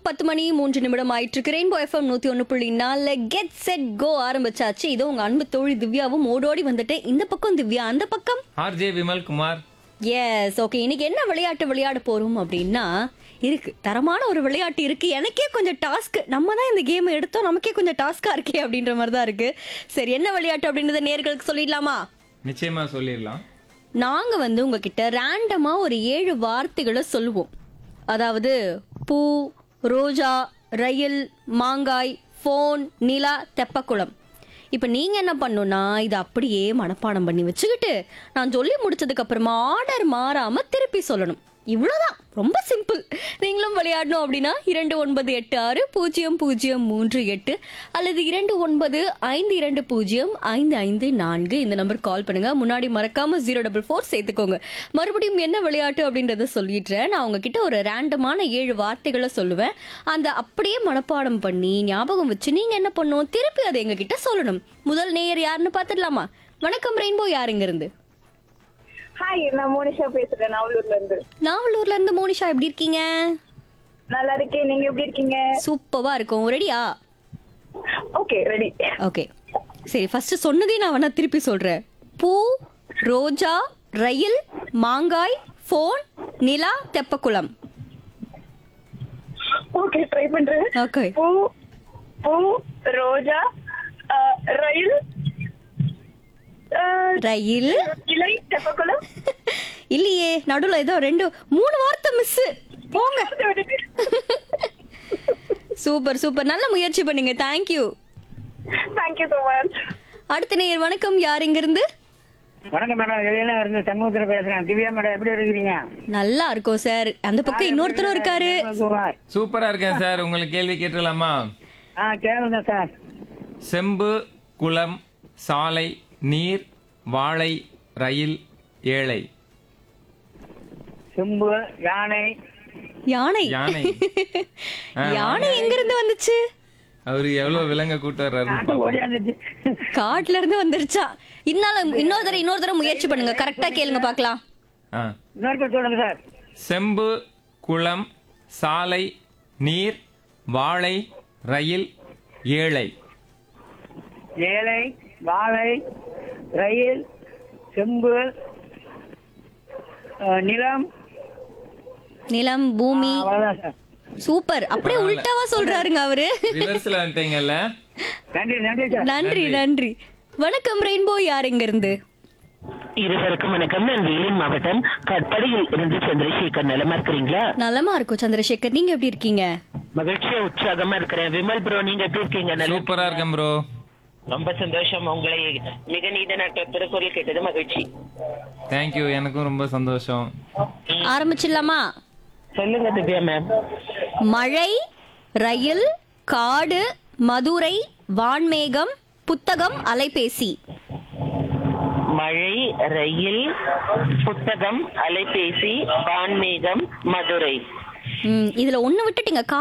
பத்து மணி மூன்று நிமிடம் ஆயிட்டு இருக்கு ரெயின்போ எஃப்எம் நூத்தி ஒன்று புள்ளி நாலு கெட் செட் கோ ஆரம்பிச்சாச்சு இதோ உங்க அன்பு தோழி திவ்யாவும் ஓடோடி வந்துட்டு இந்த பக்கம் திவ்யா அந்த பக்கம் RJ Vimal Kumar yes okay இன்னைக்கு என்ன விளையாட்டு விளையாட போறோம் அப்படின்னா இருக்கு தரமான ஒரு விளையாட்டு இருக்கு எனக்கே கொஞ்சம் டாஸ்க் நம்ம தான் இந்த கேம் எடுத்தோம் நமக்கே கொஞ்சம் டாஸ்கா இருக்கே அப்படின்ற மாதிரி தான் இருக்கு சரி என்ன விளையாட்டு அப்படின்றத நேர்களுக்கு சொல்லிடலாமா நிச்சயமா சொல்லிடலாம் நாங்க வந்து உங்ககிட்ட ரேண்டமா ஒரு ஏழு வார்த்தைகளை சொல்லுவோம் அதாவது பூ ரோஜா ரயில் மாங்காய் ஃபோன் நிலா தெப்பக்குளம் இப்போ நீங்க என்ன பண்ணணும்னா இதை அப்படியே மனப்பாடம் பண்ணி வச்சுக்கிட்டு நான் சொல்லி முடிச்சதுக்கு அப்புறமா ஆர்டர் மாறாம திருப்பி சொல்லணும் இவ்வளவுதான் ரொம்ப சிம்பிள் நீங்களும் விளையாடணும் அப்படின்னா இரண்டு ஒன்பது எட்டு ஆறு பூஜ்ஜியம் பூஜ்ஜியம் மூன்று எட்டு அல்லது இரண்டு ஒன்பது ஐந்து இரண்டு பூஜ்ஜியம் ஐந்து ஐந்து நான்கு இந்த நம்பர் கால் பண்ணுங்க முன்னாடி மறக்காம ஜீரோ டபுள் ஃபோர் சேர்த்துக்கோங்க மறுபடியும் என்ன விளையாட்டு அப்படின்றத சொல்லிடுறேன் நான் உங்ககிட்ட ஒரு ரேண்டமான ஏழு வார்த்தைகளை சொல்லுவேன் அந்த அப்படியே மனப்பாடம் பண்ணி ஞாபகம் வச்சு நீங்க என்ன பண்ணணும் திருப்பி அதை எங்ககிட்ட சொல்லணும் முதல் நேயர் யாருன்னு பார்த்துடலாமா வணக்கம் ரெயின்போ யாருங்க இருந்து ஹாய் நான் மோனிஷா பேசுறேன் நாவலூர்ல இருந்து நாவலூர்ல இருந்து மோனிஷா எப்படி இருக்கீங்க நல்லா இருக்கேன் நீங்க எப்படி இருக்கீங்க சூப்பரா இருக்கும் ரெடியா ஓகே ரெடி ஓகே சரி ஃபர்ஸ்ட் சொன்னதே நான் வேணா திருப்பி சொல்றேன் பூ ரோஜா ரயில் மாங்காய் ஃபோன் நிலா தெப்பக்குளம் ஓகே ட்ரை பண்றேன் ஓகே பூ பூ ரோஜா ஆ, ரயில் ஆ, ரயில் இலை தெப்பக்குளம் இல்லையே நடுவுல ஏதோ ரெண்டு மூணு வார்த்தை மிஸ் போங்க சூப்பர் சூப்பர் நல்ல முயற்சி பண்ணீங்க தேங்க்யூ தேங்க்யூ ஸோ மச் அடுத்த நேயர் வணக்கம் யார் இங்க இருந்து வணக்கம் மேடம் வெளியில இருந்து சண்முகத்துல பேசுறேன் திவ்யா மேடம் எப்படி இருக்கிறீங்க நல்லா இருக்கும் சார் அந்த பக்கம் இன்னொருத்தரும் இருக்காரு குமார். சூப்பரா இருக்கேன் சார் உங்களுக்கு கேள்வி கேட்டுடலாமா ஆ கேளுங்க சார் செம்பு குளம் சாலை நீர் வாழை ரயில் ஏழை செம்பு யானை யானை யானை ஆ, யானை எங்க இருந்து வந்துச்சு அவரு எவ்வளவு விலங்க கூட்டு வர்றாருன்னு பாப்போம். ஓடியாந்துச்சு காட்டுல இருந்து வந்துருச்சா இன்னால இன்னொரு தடவை இன்னொரு தடவை முயற்சி பண்ணுங்க கரெக்டா கேளுங்க பார்க்கலாம் ஆ. இன்னொரு சொல்லுங்க சார் செம்பு குளம் சாலை நீர் வாழை ரயில் ஏழை ஏழை வாழை ரயில் செம்பு ஆ, நிலம் நிலம் பூமி அவ்வளவுதான் சார் சூப்பர் அப்படியே உல்டாவா சொல்றாருங்க அவரு ரிவர்ஸ்ல வந்துட்டீங்கல்ல நன்றி நன்றி சார் நன்றி நன்றி வணக்கம் ரெயின்போ யார் இங்க இருந்து இருவருக்கும் வணக்கம் நான் வேலூர் மாவட்டம் கட்படியில் இருந்து சந்திரசேகர் நலமா இருக்கிறீங்களா நலமா இருக்கும் சந்திரசேகர் நீங்க எப்படி இருக்கீங்க மகிழ்ச்சியா உற்சாகமா இருக்கிறேன் விமல் ப்ரோ நீங்க எப்படி இருக்கீங்க நல்லா சூப்பரா இருக்கேன் ப்ரோ ரொம்ப சந்தோஷம் உங்களை மிக நீண்ட நாட்கள் திருக்குறள் கேட்டது மகிழ்ச்சி தேங்க்யூ எனக்கும் ரொம்ப சந்தோஷம் ஆரம்பிச்சிடலாமா சொல்லுங்க திவ்யா மேம் மழை ரயில் காடு மதுரை வான்மேகம் புத்தகம் அலைபேசி மழை ரயில் புத்தகம் அலைபேசி வான்மேகம் மதுரை ம், இதுல ஒண்ணு விட்டுட்டீங்க